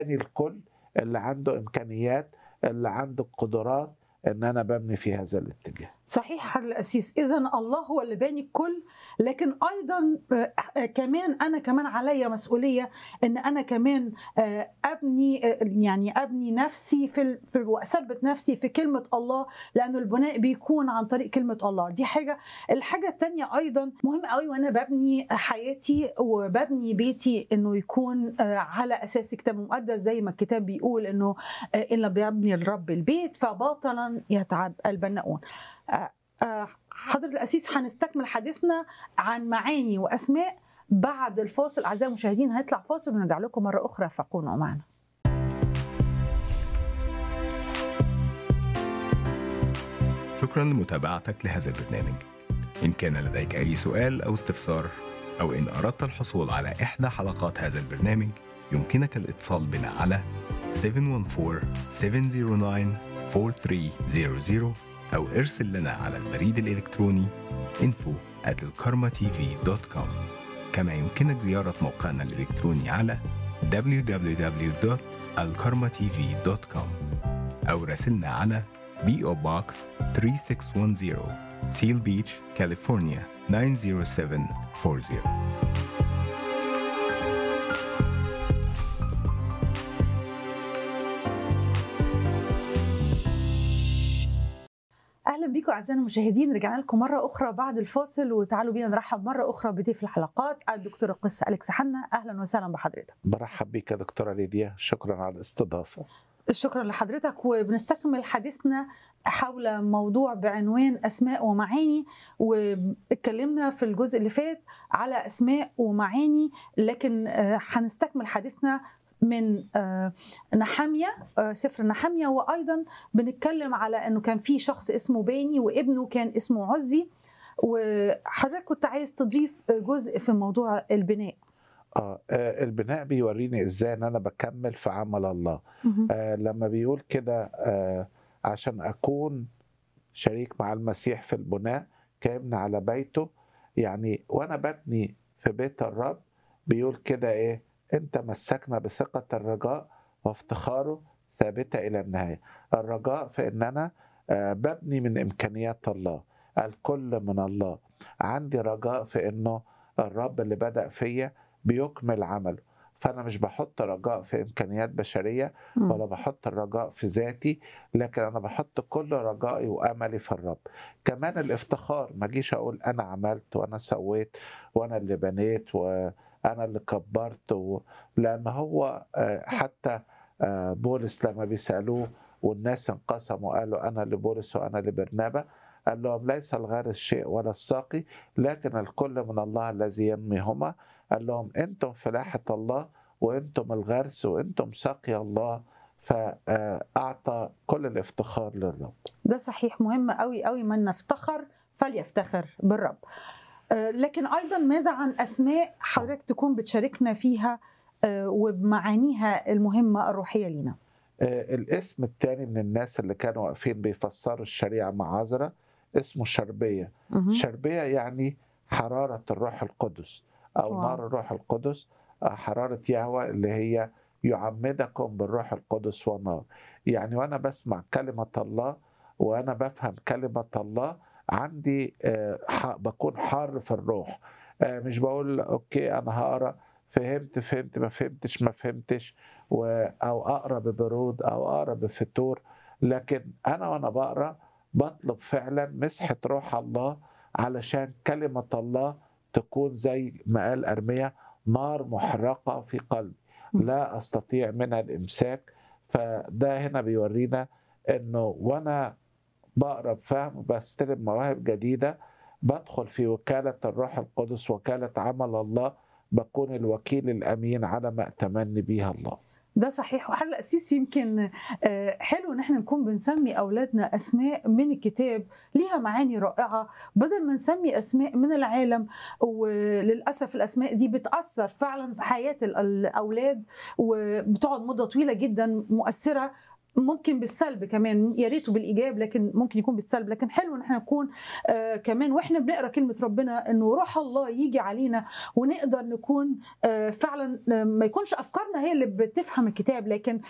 الكل اللي عنده امكانيات اللي عنده قدرات ان انا ببني في هذا الاتجاه صحيح حر الأسيس إذا الله هو اللي باني الكل لكن أيضا آه، آه، كمان أنا كمان عليا مسؤولية إن أنا كمان آه، أبني آه، يعني أبني نفسي في ال- في وأثبت نفسي في كلمة الله لأنه البناء بيكون عن طريق كلمة الله دي حاجة الحاجة التانية أيضا مهم قوي وأنا ببني حياتي وببني بيتي إنه يكون آه، على أساس كتاب مقدس زي ما الكتاب بيقول إنه آه، إن لم يبني الرب البيت فباطلا يتعب البناؤون آه، آه، حضرة الأسيس هنستكمل حديثنا عن معاني وأسماء بعد الفاصل أعزائي المشاهدين هنطلع فاصل ونرجع لكم مرة أخرى فكونوا معنا شكرا لمتابعتك لهذا البرنامج إن كان لديك أي سؤال أو استفسار أو إن أردت الحصول على إحدى حلقات هذا البرنامج يمكنك الاتصال بنا على 714-709-4300 أو ارسل لنا على البريد الإلكتروني info at الكارما-tv.com كما يمكنك زيارة موقعنا الإلكتروني على www.alkarmatv.com أو راسلنا على PO Box 3610 Seal Beach, California 90740 أهلا بكم أعزائنا المشاهدين رجعنا لكم مرة أخرى بعد الفاصل وتعالوا بينا نرحب مرة أخرى بضيف الحلقات الدكتور القس أليكس حنا أهلا وسهلا بحضرتك برحب بيك يا دكتورة ليديا شكرا على الاستضافة شكرا لحضرتك وبنستكمل حديثنا حول موضوع بعنوان أسماء ومعاني واتكلمنا في الجزء اللي فات على أسماء ومعاني لكن آه، هنستكمل حديثنا من آه، نحامية آه، سفر نحامية وأيضا بنتكلم على أنه كان في شخص اسمه باني وابنه كان اسمه عزي وحضرتك كنت عايز تضيف جزء في موضوع البناء آه آه، البناء بيوريني ازاي ان انا بكمل في عمل الله آه لما بيقول كده آه عشان اكون شريك مع المسيح في البناء كابن على بيته يعني وانا ببني في بيت الرب بيقول كده ايه انت مسكنا بثقة الرجاء وافتخاره ثابتة الى النهاية الرجاء في ان انا آه ببني من امكانيات الله الكل من الله عندي رجاء في انه الرب اللي بدأ فيا بيكمل عمله فانا مش بحط رجاء في امكانيات بشريه مم. ولا بحط الرجاء في ذاتي لكن انا بحط كل رجائي واملي في الرب كمان الافتخار ما اجيش اقول انا عملت وانا سويت وانا اللي بنيت وانا اللي كبرت و... لان هو آه، حتى آه، بولس لما بيسالوه والناس انقسموا قالوا انا لبولس وانا لبرنابا قال لهم ليس الغارس شيء ولا الساقي لكن الكل من الله الذي ينميهما قال لهم انتم فلاحة الله وانتم الغرس وانتم سقي الله فاعطى كل الافتخار للرب ده صحيح مهم قوي قوي من نفتخر فليفتخر بالرب آه، لكن ايضا ماذا عن اسماء حضرتك تكون بتشاركنا فيها آه، وبمعانيها المهمه الروحيه لينا آه، الاسم الثاني من الناس اللي كانوا واقفين بيفسروا الشريعة مع عذرا اسمه شربية مهم. شربية يعني حرارة الروح القدس أو واو. نار الروح القدس آه، حرارة يهوى اللي هي يعمدكم بالروح القدس ونار يعني وأنا بسمع كلمة الله وأنا بفهم كلمة الله عندي آه، ح- بكون حار في الروح آه، مش بقول أوكي أنا هقرأ فهمت فهمت ما فهمتش ما فهمتش و... أو أقرأ ببرود أو أقرأ بفتور لكن أنا وأنا بقرأ بطلب فعلا مسحة روح الله علشان كلمة الله تكون زي ما قال أرميا نار محرقة في قلبي لا أستطيع منها الإمساك فده هنا بيورينا إنه وأنا بقرا بفهم بستلم مواهب جديدة بدخل في وكالة الروح القدس وكالة عمل الله بكون الوكيل الأمين على ما أتمنى بيها الله ده صحيح وحل الأسيس يمكن آه، حلو ان احنا نكون بنسمي اولادنا اسماء من الكتاب ليها معاني رائعه بدل ما نسمي اسماء من العالم وللاسف الاسماء دي بتاثر فعلا في حياه ال- الاولاد وبتقعد مده طويله جدا مؤثره ممكن بالسلب كمان يا ريته بالايجاب لكن ممكن يكون بالسلب لكن حلو ان احنا نكون آه كمان واحنا بنقرا كلمه ربنا انه روح الله يجي علينا ونقدر نكون آه فعلا آه ما يكونش افكارنا هي اللي بتفهم الكتاب لكن